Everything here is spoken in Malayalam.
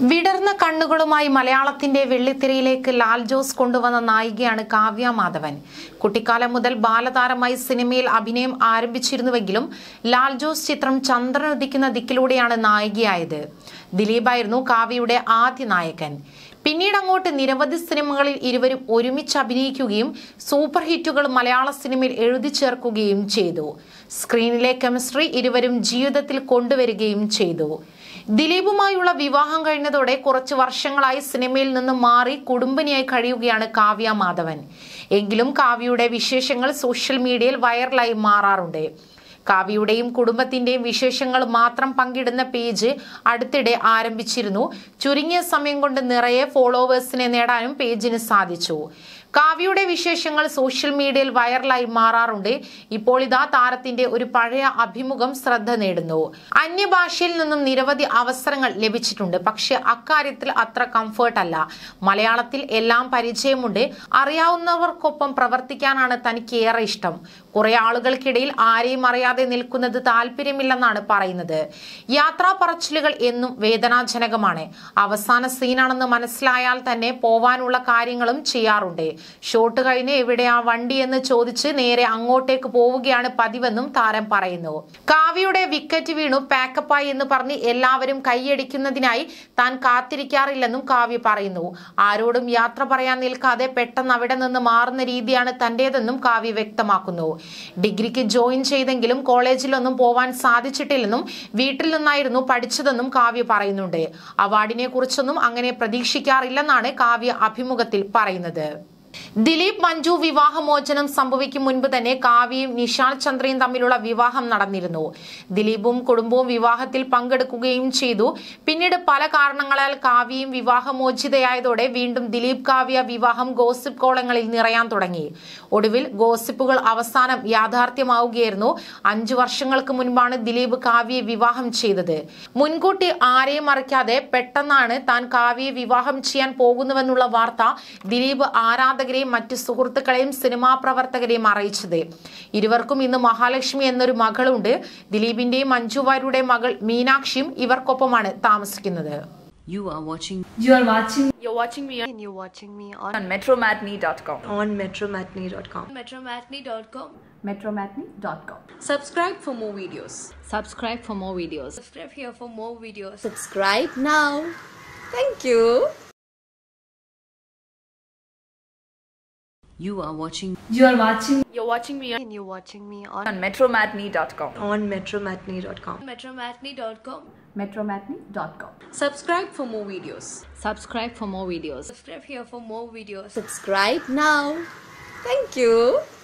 വിടർന്ന കണ്ണുകളുമായി മലയാളത്തിന്റെ വെള്ളിത്തിരയിലേക്ക് ലാൽ ജോസ് കൊണ്ടുവന്ന നായികയാണ് കാവ്യ മാധവൻ കുട്ടിക്കാലം മുതൽ ബാലതാരമായി സിനിമയിൽ അഭിനയം ആരംഭിച്ചിരുന്നുവെങ്കിലും ലാൽ ജോസ് ചിത്രം ചന്ദ്രൻ ഉദിക്കുന്ന ദിക്കിലൂടെയാണ് നായികയായത് ദിലീപായിരുന്നു കാവ്യയുടെ ആദ്യ നായകൻ പിന്നീട് അങ്ങോട്ട് നിരവധി സിനിമകളിൽ ഇരുവരും ഒരുമിച്ച് അഭിനയിക്കുകയും സൂപ്പർ ഹിറ്റുകൾ മലയാള സിനിമയിൽ എഴുതി ചേർക്കുകയും ചെയ്തു സ്ക്രീനിലെ കെമിസ്ട്രി ഇരുവരും ജീവിതത്തിൽ കൊണ്ടുവരികയും ചെയ്തു ദിലീപുമായുള്ള വിവാഹം കഴിഞ്ഞതോടെ കുറച്ച് വർഷങ്ങളായി സിനിമയിൽ നിന്ന് മാറി കുടുംബിനിയായി കഴിയുകയാണ് കാവ്യ മാധവൻ എങ്കിലും കാവ്യയുടെ വിശേഷങ്ങൾ സോഷ്യൽ മീഡിയയിൽ വൈറലായി മാറാറുണ്ട് കാവ്യയുടെയും കുടുംബത്തിന്റെയും വിശേഷങ്ങൾ മാത്രം പങ്കിടുന്ന പേജ് അടുത്തിടെ ആരംഭിച്ചിരുന്നു ചുരുങ്ങിയ സമയം കൊണ്ട് നിറയെ ഫോളോവേഴ്സിനെ നേടാനും പേജിന് സാധിച്ചു കാവ്യയുടെ വിശേഷങ്ങൾ സോഷ്യൽ മീഡിയയിൽ വൈറലായി മാറാറുണ്ട് ഇപ്പോൾ ഇതാ താരത്തിന്റെ ഒരു പഴയ അഭിമുഖം ശ്രദ്ധ നേടുന്നു അന്യഭാഷയിൽ നിന്നും നിരവധി അവസരങ്ങൾ ലഭിച്ചിട്ടുണ്ട് പക്ഷെ അക്കാര്യത്തിൽ അത്ര കംഫേർട്ട് അല്ല മലയാളത്തിൽ എല്ലാം പരിചയമുണ്ട് അറിയാവുന്നവർക്കൊപ്പം പ്രവർത്തിക്കാനാണ് തനിക്ക് ഏറെ ഇഷ്ടം കുറെ ആളുകൾക്കിടയിൽ ആരെയും അറിയാതെ നിൽക്കുന്നത് താല്പര്യമില്ലെന്നാണ് പറയുന്നത് യാത്രാ പറച്ചിലുകൾ എന്നും വേദനാജനകമാണ് അവസാന സീനാണെന്ന് മനസ്സിലായാൽ തന്നെ പോവാനുള്ള കാര്യങ്ങളും ചെയ്യാറുണ്ട് ഷോട്ട് കഴിഞ്ഞ് എവിടെയാ വണ്ടി എന്ന് ചോദിച്ച് നേരെ അങ്ങോട്ടേക്ക് പോവുകയാണ് പതിവെന്നും താരം പറയുന്നു കാവ്യയുടെ വിക്കറ്റ് വീണു പാക്കപ്പായി എന്ന് പറഞ്ഞ് എല്ലാവരും കൈയടിക്കുന്നതിനായി താൻ കാത്തിരിക്കാറില്ലെന്നും കാവ്യ പറയുന്നു ആരോടും യാത്ര പറയാൻ നിൽക്കാതെ പെട്ടെന്ന് അവിടെ നിന്ന് മാറുന്ന രീതിയാണ് തന്റേതെന്നും കാവ്യ വ്യക്തമാക്കുന്നു ഡിഗ്രിക്ക് ജോയിൻ ചെയ്തെങ്കിലും കോളേജിലൊന്നും പോവാൻ സാധിച്ചിട്ടില്ലെന്നും വീട്ടിൽ നിന്നായിരുന്നു പഠിച്ചതെന്നും കാവ്യ പറയുന്നുണ്ട് അവാർഡിനെ കുറിച്ചൊന്നും അങ്ങനെ പ്രതീക്ഷിക്കാറില്ലെന്നാണ് കാവ്യ അഭിമുഖത്തിൽ പറയുന്നത് ദിലീപ് മഞ്ജു വിവാഹമോചനം സംഭവിക്കും മുൻപ് തന്നെ കാവ്യയും നിഷാൽ ചന്ദ്രയും തമ്മിലുള്ള വിവാഹം നടന്നിരുന്നു ദിലീപും കുടുംബവും വിവാഹത്തിൽ പങ്കെടുക്കുകയും ചെയ്തു പിന്നീട് പല കാരണങ്ങളാൽ കാവ്യയും വിവാഹമോചിതയായതോടെ വീണ്ടും ദിലീപ് കാവ്യ വിവാഹം ഗോസിപ്പ് കോളങ്ങളിൽ നിറയാൻ തുടങ്ങി ഒടുവിൽ ഗോസിപ്പുകൾ അവസാനം യാഥാർത്ഥ്യമാവുകയായിരുന്നു അഞ്ചു വർഷങ്ങൾക്ക് മുൻപാണ് ദിലീപ് കാവ്യയെ വിവാഹം ചെയ്തത് മുൻകൂട്ടി ആരെയും അറിയിക്കാതെ പെട്ടെന്നാണ് താൻ കാവ്യയെ വിവാഹം ചെയ്യാൻ പോകുന്നുവെന്നുള്ള വാർത്ത ദിലീപ് ആരാധകരെയും മറ്റു സുഹൃത്തുക്കളെയും സിനിമാ പ്രവർത്തകരെയും അറിയിച്ചത് ഇരുവർക്കും ഇന്ന് മഹാലക്ഷ്മി എന്നൊരു മകളുണ്ട് ദിലീപിന്റെയും മഞ്ജു വാര്യരുടെ മകൾ മീനാക്ഷിയും ഇവർക്കൊപ്പമാണ് താമസിക്കുന്നത് You are watching You are watching You're watching me on, and you're watching me on, on metromatney.com. on metromatney.com. metromatney.com. metromatney.com. Subscribe for more videos. Subscribe for more videos. Subscribe here for more videos. Subscribe now. Thank you. You are watching You are watching You're watching me on, And you're watching me on, on metromatney.com. on metromatney.com. metromatney.com. metromatney.com. Subscribe for more videos. Subscribe for more videos. Subscribe here for more videos. Subscribe now. Thank you.